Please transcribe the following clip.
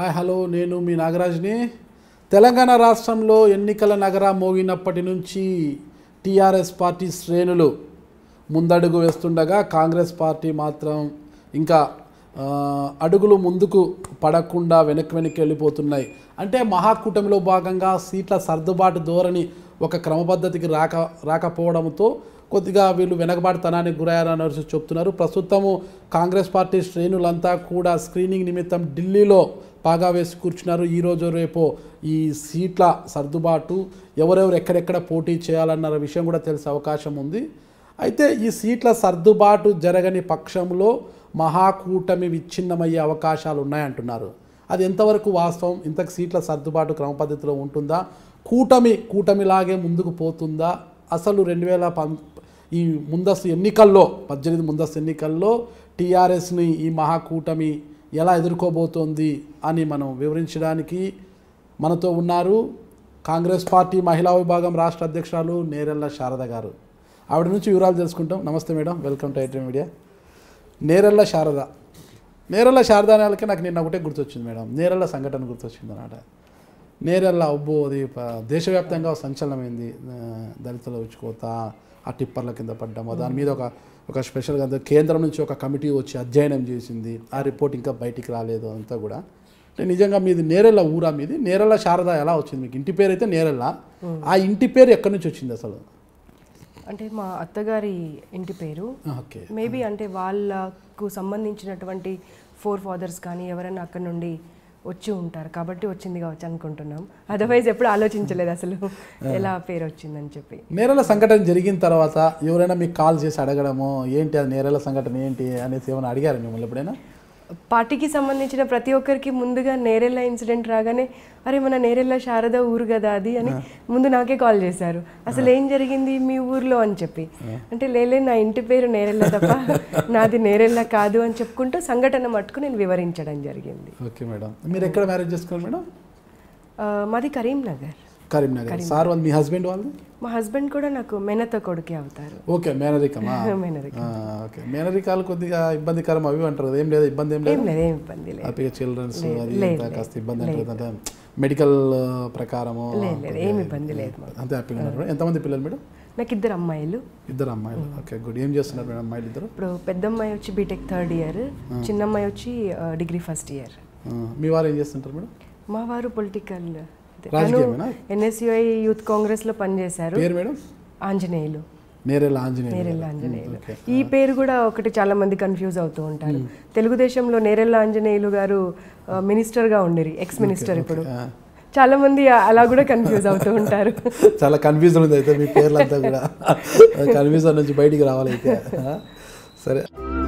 Hi hello నేను మీ నాగరాజ్ని తెలంగాణ రాష్ట్రంలో ఎన్నికల నగర మోగినప్పటి నుంచి టీఆర్ఎస్ పార్టీ శ్రేణులు ముందడుగు వేస్తుండగా కాంగ్రెస్ పార్టీ మాత్రం ఇంకా ఆ, అడుగులు ముందుకు పడకుండా వెనక్కి వెనక్కి వెళ్ళిపోతున్నాయి అంటే మహాకూటమిలో భాగంగా సీట్ల సర్దుబాటు ధోరణి ఒక క్రమపద్ధతికి రాక రాకపోవడంతో కొద్దిగా వీళ్ళు వెనకబాటుతనానికి గురయ్యారని చెప్తున్నారు ప్రస్తుతము కాంగ్రెస్ పార్టీ శ్రేణులంతా కూడా స్క్రీనింగ్ నిమిత్తం ఢిల్లీలో పాగా వేసి కూర్చున్నారు ఈరోజు రేపో ఈ సీట్ల సర్దుబాటు ఎవరెవరు ఎక్కడెక్కడ పోటీ చేయాలన్న విషయం కూడా తెలిసే అవకాశం ఉంది అయితే ఈ సీట్ల సర్దుబాటు జరగని పక్షంలో మహాకూటమి విచ్ఛిన్నమయ్యే అవకాశాలు ఉన్నాయంటున్నారు అది ఎంతవరకు వాస్తవం ఇంతకు సీట్ల సర్దుబాటు క్రమ పద్ధతిలో ఉంటుందా కూటమి కూటమిలాగే ముందుకు పోతుందా అసలు రెండు వేల పం ఈ ముందస్తు ఎన్నికల్లో పద్దెనిమిది ముందస్తు ఎన్నికల్లో టీఆర్ఎస్ని ఈ మహాకూటమి ఎలా ఎదుర్కోబోతోంది అని మనం వివరించడానికి మనతో ఉన్నారు కాంగ్రెస్ పార్టీ మహిళా విభాగం రాష్ట్ర అధ్యక్షురాలు నేరెళ్ల శారద గారు ఆవిడ నుంచి వివరాలు తెలుసుకుంటాం నమస్తే madam welcome to IT media Nerella Sharada Nerella Sharada అనేలకే నాకు నిన్న ఒకటే గుర్తొచ్చింది మేడం నేరెళ్ల సంఘటన గుర్తొచ్చింది అన్నమాట నేరెళ్ల అబ్బో అది ప- దేశవ్యాప్తంగా సంచలనమైంది ఆ, దళితుల ఉచ్చుకోత ఆ టిప్పర్ల కింద పడ్డము దాని మీద ఒక ఒక స్పెషల్గా అంతా కేంద్రం నుంచి ఒక కమిటీ వచ్చి అధ్యయనం చేసింది ఆ రిపోర్ట్ ఇంకా బయటికి రాలేదు అంతా కూడా అంటే నిజంగా మీది నేరెళ్ళ ఊరా మీది నేరెళ్ళ శారద ఎలా వచ్చింది మీకు ఇంటి పేరు అయితే నేరెళ్ళ ఆ ఇంటి పేరు ఎక్కడి నుంచి వచ్చింది అసలు అంటే మా అత్తగారి ఇంటి పేరు ఓకే మేబీ అంటే వాళ్ళకు సంబంధించినటువంటి ఫోర్ ఫాదర్స్ కానీ ఎవరైనా అక్కడ నుండి వచ్చి ఉంటారు కాబట్టి వచ్చింది కావచ్చు అనుకుంటున్నాం అదర్వైజ్ ఎప్పుడు ఆలోచించలేదు అసలు ఎలా పేరు వచ్చిందని చెప్పి నేరల సంఘటన జరిగిన తర్వాత ఎవరైనా మీకు కాల్ చేసి అడగడము ఏంటి అది నేరల సంఘటన ఏంటి అనేసి ఏమైనా అడిగారు మిమ్మల్ని ఎప్పుడైనా పార్టీకి సంబంధించిన ప్రతి ఒక్కరికి ముందుగా నేరెళ్ళ ఇన్సిడెంట్ రాగానే అరే మన నేరెళ్ళ శారద ఊరు కదా అది అని ముందు నాకే కాల్ చేశారు అసలు ఏం జరిగింది మీ ఊర్లో అని చెప్పి అంటే లేలే నా ఇంటి పేరు నేరెళ్ళ తప్ప నాది నేరెళ్ళ కాదు అని చెప్పుకుంటూ సంఘటన మట్టుకు నేను వివరించడం జరిగింది ఓకే మేడం మీరు ఎక్కడ మ్యారేజ్ చేసుకున్నారు మేడం ఆ, మాది కరీంనగర్ కరీంనగర్ సార్ వాళ్ళు మీ హస్బెండ్ వాళ్ళు మా హస్బెండ్ కూడా నాకు మెనత కొడుకే అవుతారు ఓకే మేనరికమా మేనరికం. ఆ, ఓకే మేనరికాలు కొద్దిగా ఇబ్బందికరం అవి అంటారు కదా ఏం లేదు ఇబ్బంది ఏం లేదు ఏం లేదు ఏం ఇబ్బంది లేదు హ్యాపీగా చిల్డ్రన్స్ అది లేదు, ఇంత కాస్త ఇబ్బంది ఉంటుంది అంటే మెడికల్ ప్రకారము లేదు లేదు ఏం ఇబ్బంది లేదు మాకు. అంతే హ్యాపీగా ఉన్నారు మేడం ఎంతమంది పిల్లలు మేడం నాకు ఇద్దరు అమ్మాయిలు ఇద్దరు అమ్మాయిలు ఓకే గుడ్ ఏం చేస్తున్నారు మేడం అమ్మాయిలు ఇద్దరు ఇప్పుడు పెద్ద అమ్మాయి వచ్చి బీటెక్ థర్డ్ ఇయర్ చిన్న అమ్మాయి వచ్చి డిగ్రీ ఫస్ట్ ఇయర్ ఆ, మీ వారు ఏం చేస్తుంటారు మేడం మా వారు పొలిటికల్ రాజకీయమేనా? ఎన్ఎస్యుఐ యూత్ కాంగ్రెస్ లో పనిచేశారు పేరు మేడం ఆంజనేయులు నేరేళ్ళ ఆంజనేయులు నేరెళ్ళ ఆంజనేయులు ఈ పేరు కూడా ఒకటి చాలా మంది కన్ఫ్యూజ్ అవుతూ ఉంటారు తెలుగుదేశంలో నేరెళ్ళ ఆంజనేయులు గారు ఆ, మినిస్టర్ గా ఉండిరి ఎక్స్ మినిస్టర్ ఇప్పుడు చాలా మంది అలా కూడా కన్ఫ్యూజ్ అవుతూ ఉంటారు చాలా కన్ఫ్యూజన్ ఉంది అయితే మీ పేర్లంతా కూడా కన్ఫ్యూజన్ నుంచి బయటికి రావాలి అయితే ఆ, సరే